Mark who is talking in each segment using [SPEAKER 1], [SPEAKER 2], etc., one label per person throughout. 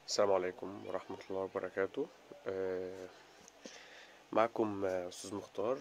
[SPEAKER 1] السلام عليكم ورحمة الله وبركاته آه، معكم آه، أستاذ مختار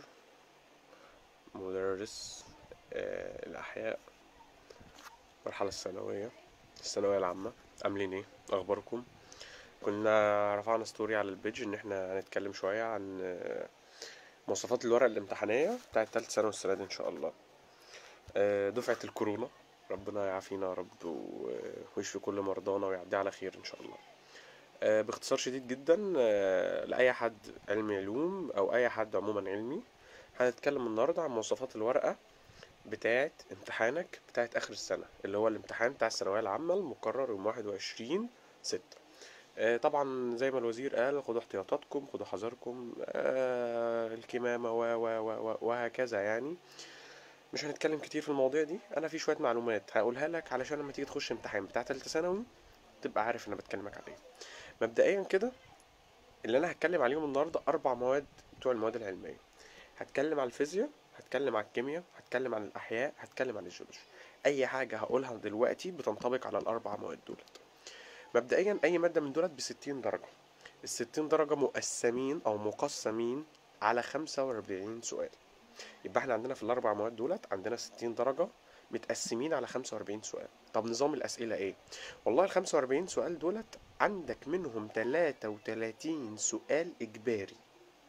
[SPEAKER 1] مدرس آه، الأحياء المرحلة الثانوية الثانوية العامة عاملين ايه أخباركم كنا رفعنا ستوري على البيج إن احنا هنتكلم شوية عن آه، مواصفات الورقة الامتحانية بتاعة تالتة ثانوي السنة دي إن شاء الله آه، دفعة الكورونا ربنا يعافينا يا رب و- ويشفي كل مرضانا ويعدي على خير إن شاء الله آه، باختصار شديد جدا آه، لأي حد علمي علوم أو أي حد عموما علمي هنتكلم النهاردة عن مواصفات الورقة بتاعة امتحانك بتاعة آخر السنة اللي هو الامتحان بتاع الثانوية العامة المقرر يوم واحد وعشرين ستة آه، طبعا زي ما الوزير قال خدوا احتياطاتكم خدوا حذركم آه، الكمامة و و و و- وهكذا يعني مش هنتكلم كتير في المواضيع دي انا في شوية معلومات هقولها لك علشان لما تيجي تخش امتحان بتاع تالتة ثانوي تبقى عارف انا بتكلمك على ايه مبدئيا كده اللي انا هتكلم عليهم النهارده اربع مواد بتوع المواد العلميه هتكلم عن الفيزياء هتكلم عن الكيمياء هتكلم عن الاحياء هتكلم عن الجيولوجيا اي حاجه هقولها دلوقتي بتنطبق على الاربع مواد دولت مبدئيا اي ماده من دولت بستين درجه الستين درجه مقسمين او مقسمين على خمسة وأربعين سؤال يبقى احنا عندنا في الاربع مواد دولت عندنا ستين درجه متقسمين على خمسة وأربعين سؤال طب نظام الأسئلة إيه؟ والله ال 45 سؤال دولت عندك منهم 33 سؤال إجباري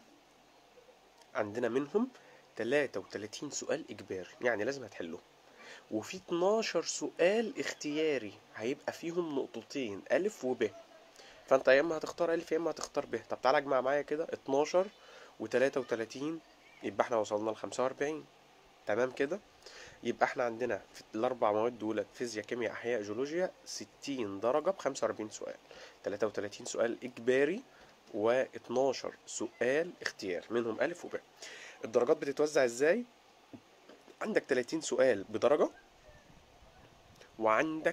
[SPEAKER 1] عندنا منهم 33 سؤال إجباري يعني لازم هتحله وفي 12 سؤال اختياري هيبقى فيهم نقطتين ألف وب فأنت يا إما هتختار ألف يا إما هتختار ب طب تعالى اجمع معايا كده 12 و33 يبقى احنا وصلنا ل 45 تمام كده يبقى احنا عندنا في الاربع مواد دول فيزياء كيمياء احياء جيولوجيا 60 درجه ب 45 سؤال 33 سؤال اجباري و12 سؤال اختيار منهم الف وب الدرجات بتتوزع ازاي عندك 30 سؤال بدرجه وعندك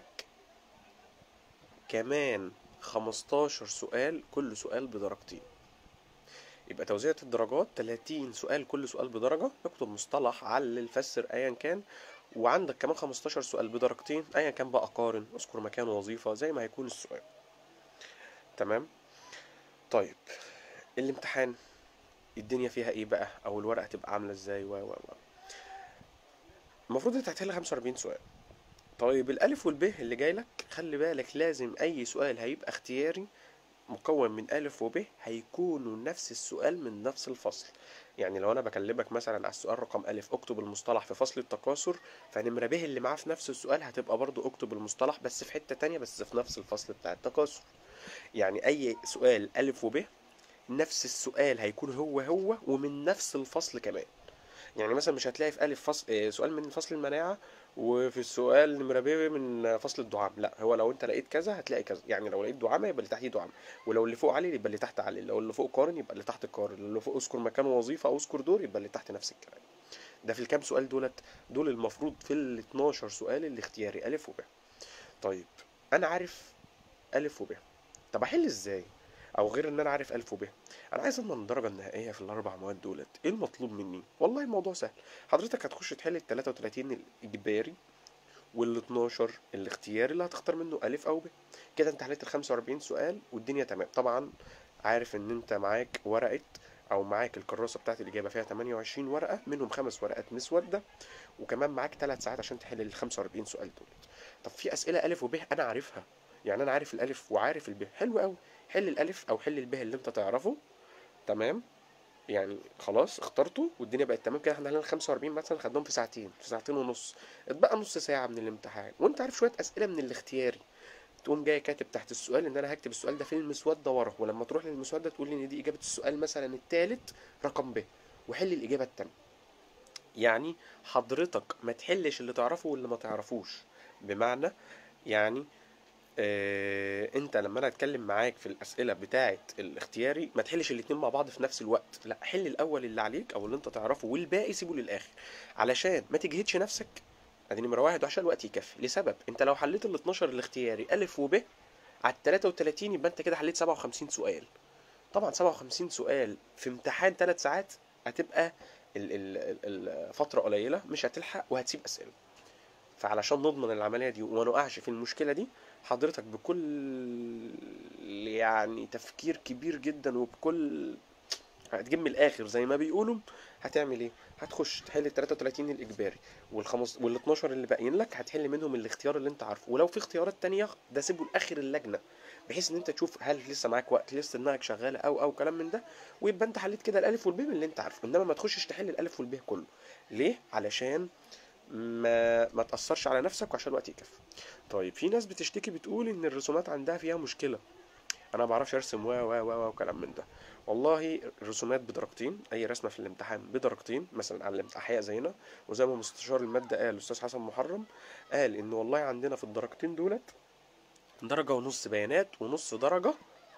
[SPEAKER 1] كمان 15 سؤال كل سؤال بدرجتين يبقى توزيعة الدرجات 30 سؤال كل سؤال بدرجة اكتب مصطلح علل فسر ايا كان وعندك كمان 15 سؤال بدرجتين ايا كان بقى قارن اذكر مكان وظيفة زي ما هيكون السؤال تمام طيب الامتحان الدنيا فيها ايه بقى او الورقة هتبقى عاملة ازاي و و و المفروض انت هتحل 45 سؤال طيب الالف والب اللي جاي لك خلي بالك لازم اي سؤال هيبقى اختياري مكون من ألف وب هيكونوا نفس السؤال من نفس الفصل يعني لو أنا بكلمك مثلا على السؤال رقم ألف اكتب المصطلح في فصل التكاثر فنمرة ب اللي معاه في نفس السؤال هتبقى برضو اكتب المصطلح بس في حتة تانية بس في نفس الفصل بتاع التكاثر يعني أي سؤال ألف وب نفس السؤال هيكون هو هو ومن نفس الفصل كمان يعني مثلا مش هتلاقي في ألف فصل آه، سؤال من فصل المناعة وفي السؤال نمرة ب من فصل الدعام لا هو لو انت لقيت كذا هتلاقي كذا يعني لو لقيت دعامة يبقى اللي تحتيه دعامة ولو اللي فوق علي يبقى اللي تحت علي لو اللي فوق قارن يبقى اللي تحت قارن لو اللي فوق اذكر مكان وظيفة او اذكر دور يبقى اللي تحت نفس الكلام ده في الكام سؤال دولت دول المفروض في ال 12 سؤال الاختياري ألف وب طيب أنا عارف ألف وب طب أحل إزاي؟ أو غير إن أنا عارف ألف وب أنا عايز أضمن الدرجة النهائية في الأربع مواد دولت إيه المطلوب مني؟ والله الموضوع سهل حضرتك هتخش تحل ال 33 الإجباري وال 12 الاختياري اللي هتختار منه ألف أو ب كده أنت حليت ال 45 سؤال والدنيا تمام طبعا عارف إن أنت معاك ورقة أو معاك الكراسة بتاعت الإجابة فيها 28 ورقة منهم خمس ورقات مسودة وكمان معاك ثلاث ساعات عشان تحل ال 45 سؤال دول طب في أسئلة ألف وب أنا عارفها يعني أنا عارف الألف وعارف الب حلو أوي حل الألف أو حل الب اللي أنت تعرفه تمام يعني خلاص اخترته والدنيا بقت تمام كده احنا هنعمل 45 مثلا خدناهم في ساعتين في ساعتين ونص اتبقى نص ساعة من الامتحان وانت عارف شوية أسئلة من الاختياري تقوم جاي كاتب تحت السؤال ان انا هكتب السؤال ده في المسودة ورا ولما تروح للمسودة تقول لي ان دي إجابة السؤال مثلا التالت رقم ب وحل الإجابة التانية يعني حضرتك ما تحلش اللي تعرفه واللي ما تعرفوش بمعنى يعني آه انت لما انا اتكلم معاك في الاسئله بتاعه الاختياري ما تحلش الاتنين مع بعض في نفس الوقت لا حل الاول اللي عليك او اللي انت تعرفه والباقي سيبه للاخر علشان ما تجهدش نفسك ادي نمره واحد وعشان الوقت يكفي لسبب انت لو حليت ال 12 الاختياري الف وب على ال 33 يبقى انت كده حليت 57 سؤال طبعا 57 سؤال في امتحان 3 ساعات هتبقى ال- ال- ال- الفتره قليله مش هتلحق وهتسيب اسئله فعلشان نضمن العمليه دي وما نقعش في المشكله دي حضرتك بكل يعني تفكير كبير جدا وبكل هتجيب من الاخر زي ما بيقولوا هتعمل ايه هتخش تحل ال 33 الاجباري والخمس وال 12 اللي باقيين لك هتحل منهم الاختيار اللي انت عارفه ولو في اختيارات تانية ده سيبه لاخر اللجنه بحيث ان انت تشوف هل لسه معاك وقت لسه دماغك شغاله او او كلام من ده ويبقى انت حليت كده الالف والب اللي انت عارفه انما ما تخشش تحل الالف والب كله ليه علشان ما ما تاثرش على نفسك وعشان الوقت يكفي طيب في ناس بتشتكي بتقول ان الرسومات عندها فيها مشكله انا ما بعرفش ارسم و و و وكلام من ده والله الرسومات بدرجتين اي رسمه في الامتحان بدرجتين مثلا على الاحياء زينا وزي ما مستشار الماده قال الاستاذ حسن محرم قال ان والله عندنا في الدرجتين دولت درجه ونص بيانات ونص درجه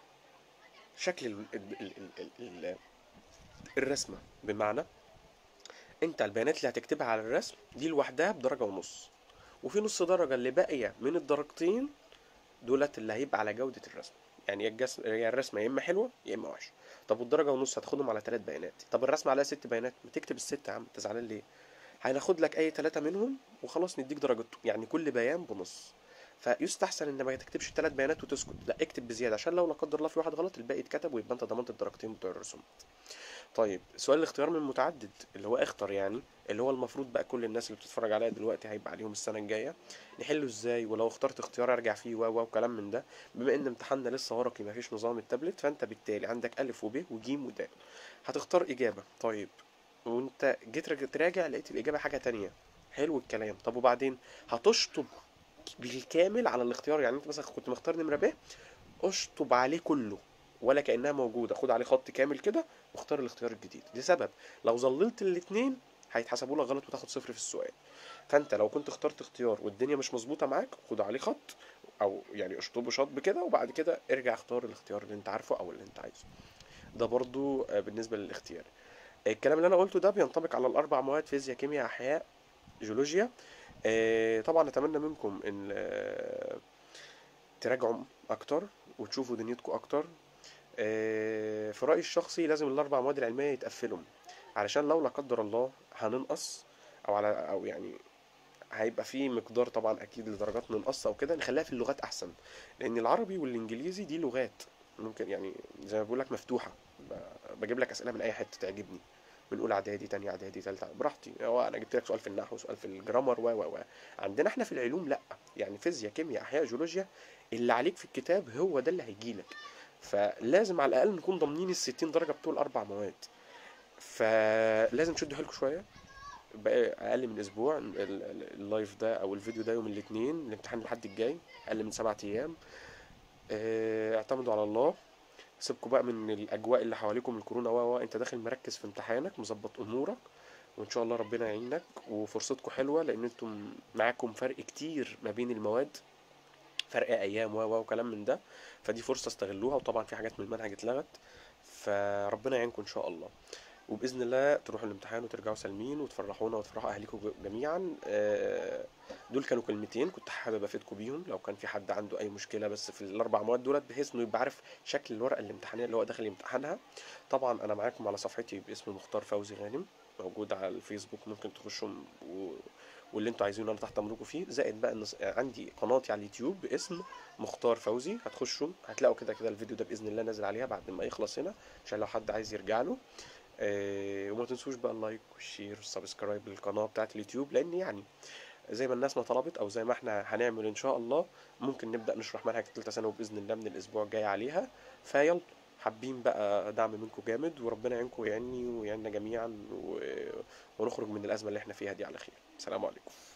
[SPEAKER 1] شكل ال ال ال ال ال ال الرسمه بمعنى انت البيانات اللي هتكتبها على الرسم دي لوحدها بدرجه ونص وفي نص درجه اللي باقيه من الدرجتين دولت اللي هيبقى على جوده الرسم يعني يا الجس... يا الرسمه يا اما حلوه يا اما وحشه طب والدرجه ونص هتاخدهم على ثلاث بيانات طب الرسمه عليها ست بيانات ما تكتب الست يا عم انت زعلان ليه هناخد لك اي ثلاثه منهم وخلاص نديك درجته يعني كل بيان بنص فيستحسن ان ما تكتبش الثلاث بيانات وتسكت لا اكتب بزياده عشان لو لا قدر الله في واحد غلط الباقي اتكتب ويبقى انت ضمنت الدرجتين بتوع الرسومات طيب سؤال الاختيار من متعدد اللي هو اختر يعني اللي هو المفروض بقى كل الناس اللي بتتفرج عليا دلوقتي هيبقى عليهم السنه الجايه نحله ازاي ولو اخترت اختيار ارجع فيه و و وكلام من ده بما ان امتحاننا لسه ورقي ما فيش نظام التابلت فانت بالتالي عندك الف وب وجيم ودال هتختار اجابه طيب وانت جيت رج- تراجع لقيت الاجابه حاجه تانية حلو الكلام طب وبعدين هتشطب بالكامل على الاختيار يعني انت مثلا كنت مختار نمره ب اشطب عليه كله ولا كانها موجوده خد عليه خط كامل كده واختار الاختيار الجديد لسبب لو ظللت الاثنين هيتحسبوا لك غلط وتاخد صفر في السؤال فانت لو كنت اخترت اختيار والدنيا مش مظبوطه معاك خد عليه خط او يعني اشطبه شطب كده وبعد كده ارجع اختار الاختيار اللي انت عارفه او اللي انت عايزه ده برضو آه، بالنسبه للاختيار الكلام اللي انا قلته ده بينطبق على الاربع مواد فيزياء كيمياء احياء جيولوجيا آه، طبعا اتمنى منكم ان آه، تراجعوا اكتر وتشوفوا دنيتكم اكتر آه، في رايي الشخصي لازم الاربع مواد العلميه يتقفلوا علشان لو لا قدر الله هننقص او على او يعني هيبقى في مقدار طبعا اكيد لدرجات ننقص او كده نخليها في اللغات احسن لان العربي والانجليزي دي لغات ممكن يعني زي ما بقول لك مفتوحه ب- بجيب لك اسئله من اي حته تعجبني من اولى اعدادي تانية اعدادي تالتة براحتي هو انا جبت لك سؤال في النحو سؤال في الجرامر و و و عندنا احنا في العلوم لا يعني فيزياء كيمياء احياء جيولوجيا اللي عليك في الكتاب هو ده اللي هيجيلك فلازم على الاقل نكون ضامنين ال 60 درجه بتوع الاربع مواد فلازم تشدوا حيلكم شويه بقى اقل من اسبوع ال- ال- اللايف ده او الفيديو ده يوم الاثنين الامتحان الحد الجاي اقل من سبعة ايام اه، اعتمدوا على الله سيبكوا بقى من الاجواء اللي حواليكم الكورونا و و انت داخل مركز في امتحانك مظبط امورك وان شاء الله ربنا يعينك وفرصتكم حلوه لان انتم معاكم فرق كتير ما بين المواد فرق ايام و و وكلام من ده فدي فرصه استغلوها وطبعا في حاجات من المنهج اتلغت فربنا يعينكم ان شاء الله وباذن الله تروحوا الامتحان وترجعوا سالمين وتفرحونا وتفرحوا اهاليكم جميعا آه، دول كانوا كلمتين كنت حابب افيدكم بيهم لو كان في حد عنده اي مشكله بس في الاربع مواد دولت بحيث انه يبقى عارف شكل الورقه الامتحانيه اللي هو داخل يمتحنها طبعا انا معاكم على صفحتي باسم مختار فوزي غانم موجود على الفيسبوك ممكن تخشوا و... واللي انتوا عايزينه انا تحت امركم فيه زائد بقى ان عندي قناتي على اليوتيوب باسم مختار فوزي هتخشوا هتلاقوا كده كده الفيديو ده باذن الله نازل عليها بعد ما يخلص هنا عشان لو حد عايز يرجع له آه، وما تنسوش بقى اللايك والشير والسبسكرايب للقناه بتاعت اليوتيوب لان يعني زي ما الناس ما طلبت او زي ما احنا هنعمل ان شاء الله ممكن نبدا نشرح منهج ثالثه ثانوي باذن الله من الاسبوع الجاي عليها فيلا حابين بقى دعم منكم جامد وربنا يعينكم ويعني ويعيننا جميعا و... ونخرج من الازمه اللي احنا فيها دي على خير سلام عليكم